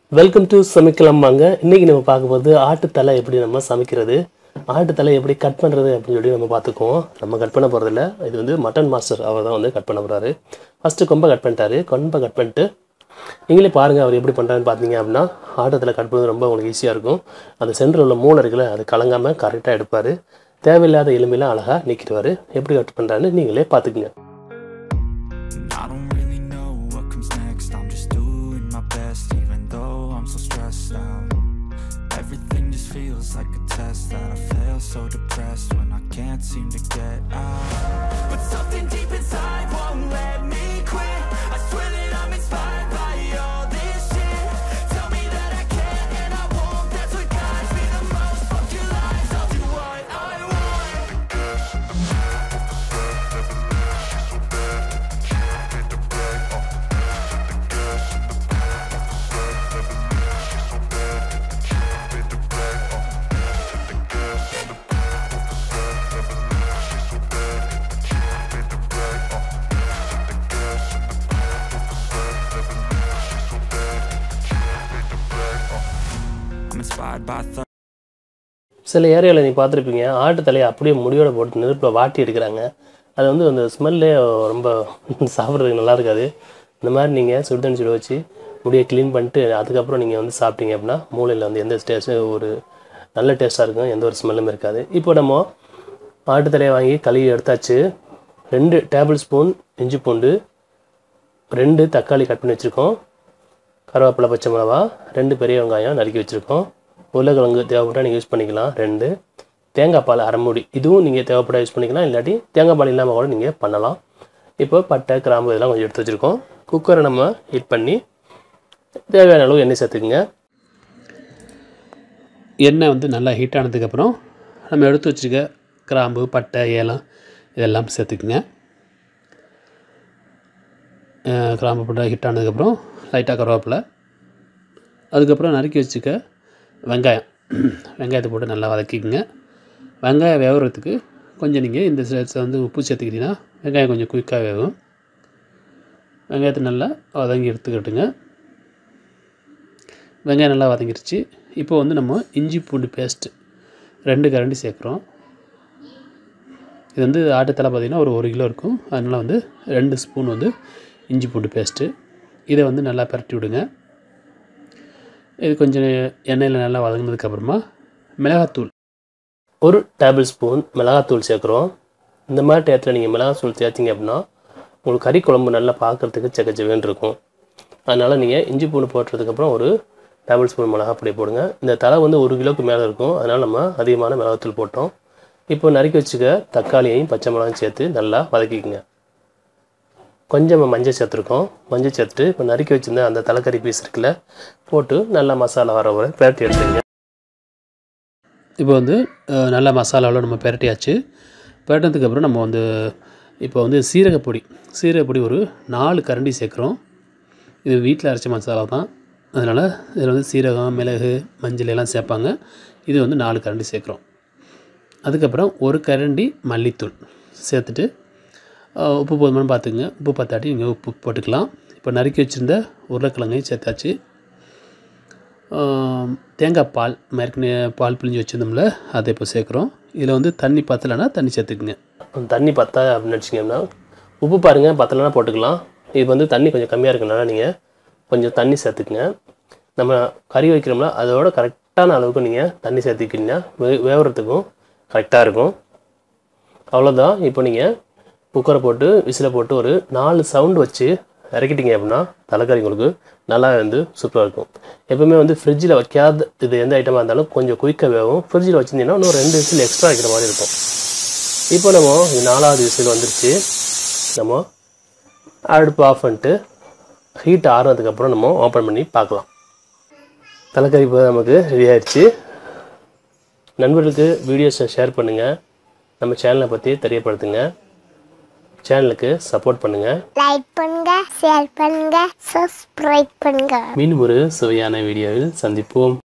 Welcome to சமைக்கலாம் வாங்க இன்னைக்கு நம்ம பார்க்க போகிறது ஆட்டுத்தலை எப்படி நம்ம சமைக்கிறது ஆட்டுத்தலை எப்படி கட் பண்ணுறது அப்படின்னு சொல்லி நம்ம பார்த்துக்குவோம் நம்ம கட் பண்ண போகிறதில்ல இது வந்து மட்டன் மாஸ்டர் அவர் தான் வந்து கட் பண்ண போகிறாரு ஃபஸ்ட்டு கொம்பை கட் பண்ணிட்டாரு கொம்பை கட் பண்ணிட்டு நீங்களே பாருங்கள் அவர் எப்படி பண்ணுறாருன்னு பார்த்தீங்க அப்படின்னா ஆட்டத்தில் கட் பண்ணுறது ரொம்ப உங்களுக்கு ஈஸியாக இருக்கும் அந்த சென்டரில் உள்ள மூணு இருக்குல்ல அது கலங்காமல் கரெக்டாக எடுப்பார் தேவையில்லாத எலும்பெல்லாம் அழகாக நீக்கிடுவார் எப்படி கட் பண்ணுறாருன்னு நீங்களே பார்த்துக்குங்க I don't really know what comes next. I'm just doing my best, even though I'm so stressed out. Everything just feels like a test that I fail, so depressed when I can't seem to get out. But something deep inside won't let me quit. I swear that I'm inspired by all this shit. Tell me that I can and I won't. That's what guides me the most. Fuck your lies, I'll do what I want. I'm inspired by thoughts. சில ஏரியாவில் நீ பார்த்துருப்பீங்க ஆட்டு தலையை அப்படியே முடியோட போட்டு நெருப்பில் வாட்டி எடுக்கிறாங்க அது வந்து அந்த ஸ்மெல்லே ரொம்ப சாப்பிட்றதுக்கு நல்லா இருக்காது இந்த மாதிரி நீங்கள் சுடுதண்ணி சுட வச்சு முடியை க்ளீன் பண்ணிட்டு அதுக்கப்புறம் நீங்கள் வந்து சாப்பிட்டீங்க அப்படின்னா மூளையில் வந்து எந்த டேஸ்ட்டு ஒரு நல்ல டேஸ்ட்டாக இருக்கும் எந்த ஒரு ஸ்மெல்லும் இருக்காது இப்போ நம்ம ஆட்டு தலையை வாங்கி கழுவி எடுத்தாச்சு ரெண்டு டேபிள் ஸ்பூன் இஞ்சி பூண்டு ரெண்டு தக்காளி கட் பண்ணி வச்சுருக்கோம் கருவேப்பிலை பச்சை மிளகா ரெண்டு பெரிய வெங்காயம் நறுக்கி வச்சுருக்கோம் உருளைக்கிழங்கு தேவைப்பட்டா நீங்கள் யூஸ் பண்ணிக்கலாம் ரெண்டு தேங்காய் பால் அரை மூடி இதுவும் நீங்கள் தேவைப்பட்டா யூஸ் பண்ணிக்கலாம் இல்லாட்டி தேங்காய் பால் இல்லாமல் கூட நீங்கள் பண்ணலாம் இப்போ பட்டை கிராம்பு இதெல்லாம் கொஞ்சம் எடுத்து வச்சுருக்கோம் குக்கரை நம்ம ஹீட் பண்ணி தேவையான அளவு எண்ணெய் சேர்த்துக்குங்க எண்ணெய் வந்து நல்லா ஹீட் ஆனதுக்கப்புறம் நம்ம எடுத்து வச்சுக்க கிராம்பு பட்டை ஏலம் இதெல்லாம் சேர்த்துக்குங்க அஹ் கிராம்பு பட்டை ஹீட் ஆனதுக்கப்புறம் லைட்டாக கருவேப்பிலை அதுக்கப்புறம் நறுக்கி வச்சுக்க வெங்காயம் வெங்காயத்தை போட்டு நல்லா வதக்கிக்கங்க வெங்காயம் வேகிறதுக்கு கொஞ்சம் நீங்கள் இந்த ஸ்டேட்ஸை வந்து உப்பு சேர்த்துக்கிட்டிங்கன்னா வெங்காயம் கொஞ்சம் குயிக்காக வேகும் வெங்காயத்தை நல்லா வதங்கி எடுத்துக்கிட்டுங்க வெங்காயம் நல்லா வதங்கிருச்சு இப்போ வந்து நம்ம இஞ்சி பூண்டு பேஸ்ட்டு ரெண்டு கரண்டி சேர்க்குறோம் இது வந்து ஆட்டுத்தலை பார்த்திங்கன்னா ஒரு ஒரு கிலோ இருக்கும் அதனால் வந்து ரெண்டு ஸ்பூன் வந்து இஞ்சி பூண்டு பேஸ்ட்டு இதை வந்து நல்லா பரட்டி விடுங்க இது கொஞ்சம் எண்ணெயில் நல்லா வதங்கினதுக்கப்புறமா மிளகாத்தூள் ஒரு டேபிள் ஸ்பூன் மிளகாத்தூள் சேர்க்குறோம் இந்த மாதிரி டயத்தில் நீங்கள் மிளகாத்தூள் சேர்த்திங்க அப்படின்னா உங்களுக்கு கறி குழம்பு நல்லா பார்க்குறதுக்கு செக்கச்சவேன்னு இருக்கும் அதனால் நீங்கள் இஞ்சி பூண்டு போட்டதுக்கப்புறம் ஒரு டேபிள் ஸ்பூன் மிளகாய் பொடி போடுங்க இந்த தலை வந்து ஒரு கிலோக்கு மேலே இருக்கும் அதனால் நம்ம அதிகமான மிளகாத்தூள் போட்டோம் இப்போ நறுக்கி வச்சுக்க தக்காளியையும் பச்சை மிளகாயும் சேர்த்து நல்லா வதக்கிக்கங்க கொஞ்சம் மஞ்சள் சேர்த்துருக்கோம் மஞ்சள் சேர்த்துட்டு இப்போ நறுக்கி வச்சிருந்த அந்த தலைக்கறி பீஸ் இருக்குல்ல போட்டு நல்லா மசாலா வர வரை பிரட்டி எடுத்துங்க இப்போ வந்து அஹ், நல்லா மசாலாவில் நம்ம பிரட்டியாச்சு பிரட்டினதுக்கப்புறம் நம்ம வந்து இப்போ வந்து சீரகப்பொடி சீரகப்பொடி ஒரு நாலு கரண்டி சேர்க்குறோம் இது வீட்டில் அரைச்ச மசாலா தான் அதனால் இதில் வந்து சீரகம் மிளகு மஞ்சள் எல்லாம் சேர்ப்பாங்க இது வந்து நாலு கரண்டி சேர்க்குறோம் அதுக்கப்புறம் ஒரு கரண்டி மல்லித்தூள் சேர்த்துட்டு அஹ், உப்பு போதுமானு பார்த்துங்க உப்பு பார்த்தாட்டி நீங்கள் உப்பு போட்டுக்கலாம் இப்போ நறுக்கி வச்சுருந்த உருளைக்கிழங்கையும் சேர்த்தாச்சு ஆம், தேங்காய் பால் ஏற்கனவே பால் பிழிஞ்சு வச்சுருந்தோம்ல அதை இப்போ சேர்க்குறோம் இதில் வந்து தண்ணி பத்தலைன்னா தண்ணி சேர்த்துக்குங்க தண்ணி பத்தா அப்படின்னு வச்சிங்கன்னா உப்பு பாருங்கள் பத்தலைன்னா போட்டுக்கலாம் இது வந்து தண்ணி கொஞ்சம் கம்மியாக இருக்கனால நீங்கள் கொஞ்சம் தண்ணி சேர்த்துக்குங்க நம்ம கறி வைக்கிறோம்ல அதோட கரெக்டான அளவுக்கு நீங்கள் தண்ணி சேர்த்துக்கிட்டீங்கன்னா வே வேவுறதுக்கும் கரெக்டாக இருக்கும் அவ்வளோதான் இப்போ நீங்கள் குக்கரை போட்டு விசிலை போட்டு ஒரு நாலு சவுண்டு வச்சு இறக்கிட்டீங்க அப்படின்னா தலைக்கறி உங்களுக்கு நல்லா வந்து சூப்பராக இருக்கும் எப்பவுமே வந்து ஃப்ரிட்ஜில் வைக்காத இது எந்த ஐட்டமாக இருந்தாலும் கொஞ்சம் குயிக்காக வேகும் ஃப்ரிட்ஜில் வச்சிருந்தீங்கன்னா இன்னும் ரெண்டு விசில் எக்ஸ்ட்ரா வைக்கிற மாதிரி இருக்கும் இப்போ நம்ம இது நாலாவது விசில் வந்துருச்சு நம்ம அடுப்பு ஆஃப் பண்ணிட்டு ஹீட் ஆறுனதுக்கப்புறம் நம்ம ஓப்பன் பண்ணி பார்க்கலாம் தலைக்கறி இப்போ நமக்கு ரெடி ஆயிடுச்சு நண்பர்களுக்கு வீடியோஸை ஷேர் பண்ணுங்கள் நம்ம சேனலை பற்றி தெரியப்படுத்துங்க சேனலுக்கு சப்போர்ட் பண்ணுங்கள் லைக் பண்ணுங்க ஷேர் பண்ணுங்க சப்ஸ்கிரைப் பண்ணுங்க மீண்டும் ஒரு சுவையான வீடியோவில் சந்திப்போம்